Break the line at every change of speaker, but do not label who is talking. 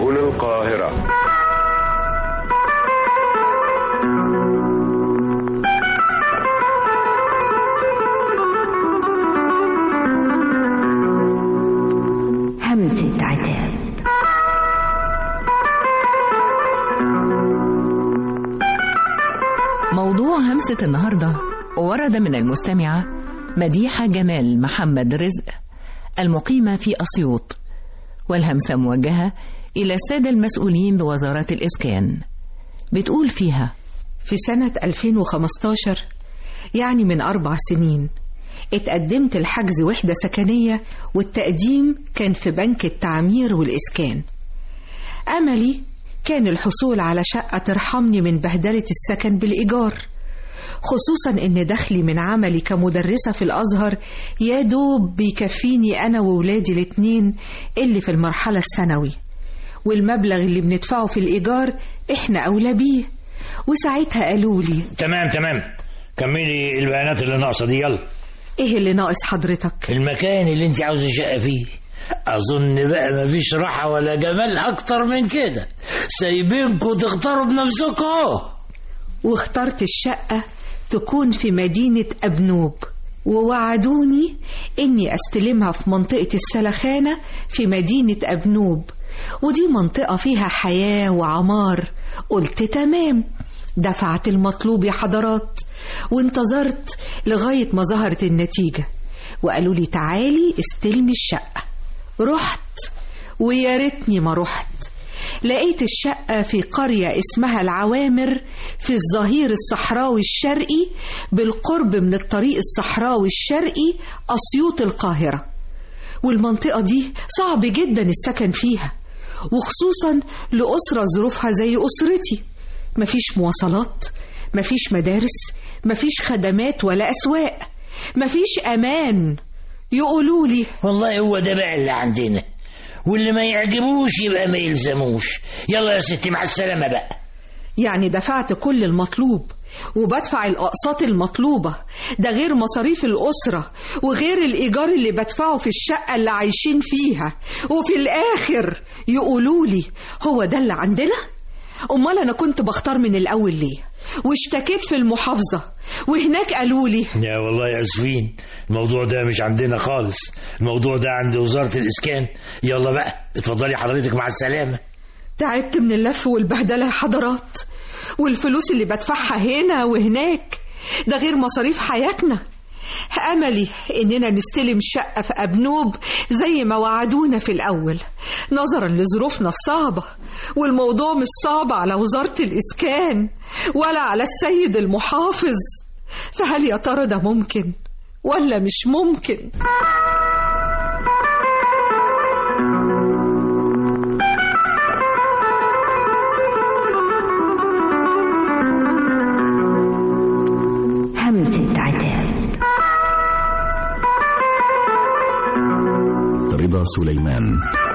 أصول القاهرة
همسة عتاب
موضوع همسة النهاردة ورد من المستمعة مديحة جمال محمد رزق المقيمة في أسيوط والهمسة موجهة إلى السادة المسؤولين بوزارة الإسكان بتقول فيها
في سنة 2015 يعني من أربع سنين اتقدمت لحجز وحدة سكنية والتقديم كان في بنك التعمير والإسكان أملي كان الحصول على شقة ترحمني من بهدلة السكن بالإيجار خصوصا إن دخلي من عملي كمدرسة في الأزهر يا دوب بيكفيني أنا وولادي الاتنين اللي في المرحلة الثانوي والمبلغ اللي بندفعه في الإيجار إحنا أولى بيه وساعتها قالوا لي
تمام تمام كملي البيانات اللي ناقصه دي يلا
إيه اللي ناقص حضرتك
المكان اللي انت عاوزه الشقه فيه اظن بقى مفيش راحه ولا جمال اكتر من كده سايبينكوا تختاروا بنفسكم اهو
واخترت الشقة تكون في مدينة أبنوب ووعدوني إني أستلمها في منطقة السلخانة في مدينة أبنوب ودي منطقة فيها حياة وعمار قلت تمام دفعت المطلوب يا حضرات وانتظرت لغاية ما ظهرت النتيجة وقالوا لي تعالي استلمي الشقة رحت ويا ريتني ما رحت لقيت الشقة في قرية اسمها العوامر في الظهير الصحراوي الشرقي بالقرب من الطريق الصحراوي الشرقي أسيوط القاهرة والمنطقة دي صعب جدا السكن فيها وخصوصا لأسرة ظروفها زي أسرتي مفيش مواصلات مفيش مدارس مفيش خدمات ولا أسواق مفيش أمان يقولوا لي
والله هو ده بقى اللي عندنا واللي ما يعجبوش يبقى ما يلزموش يلا يا ستي مع السلامه بقى
يعني دفعت كل المطلوب وبدفع الأقساط المطلوبة ده غير مصاريف الأسرة وغير الإيجار اللي بدفعه في الشقة اللي عايشين فيها وفي الآخر يقولوا لي هو ده اللي عندنا؟ أمال أنا كنت بختار من الأول ليه؟ واشتكيت في المحافظة وهناك قالوا لي
يا والله اسفين الموضوع ده مش عندنا خالص الموضوع ده عند وزاره الاسكان يلا بقى اتفضلي حضرتك مع السلامه
تعبت من اللف والبهدلة يا حضرات والفلوس اللي بدفعها هنا وهناك ده غير مصاريف حياتنا أملي إننا نستلم شقة في أبنوب زي ما وعدونا في الأول نظرا لظروفنا الصعبة والموضوع مش صعب على وزارة الإسكان ولا على السيد المحافظ فهل يا ترى ده ممكن ولا مش ممكن؟
همسة عتاب
رضا سليمان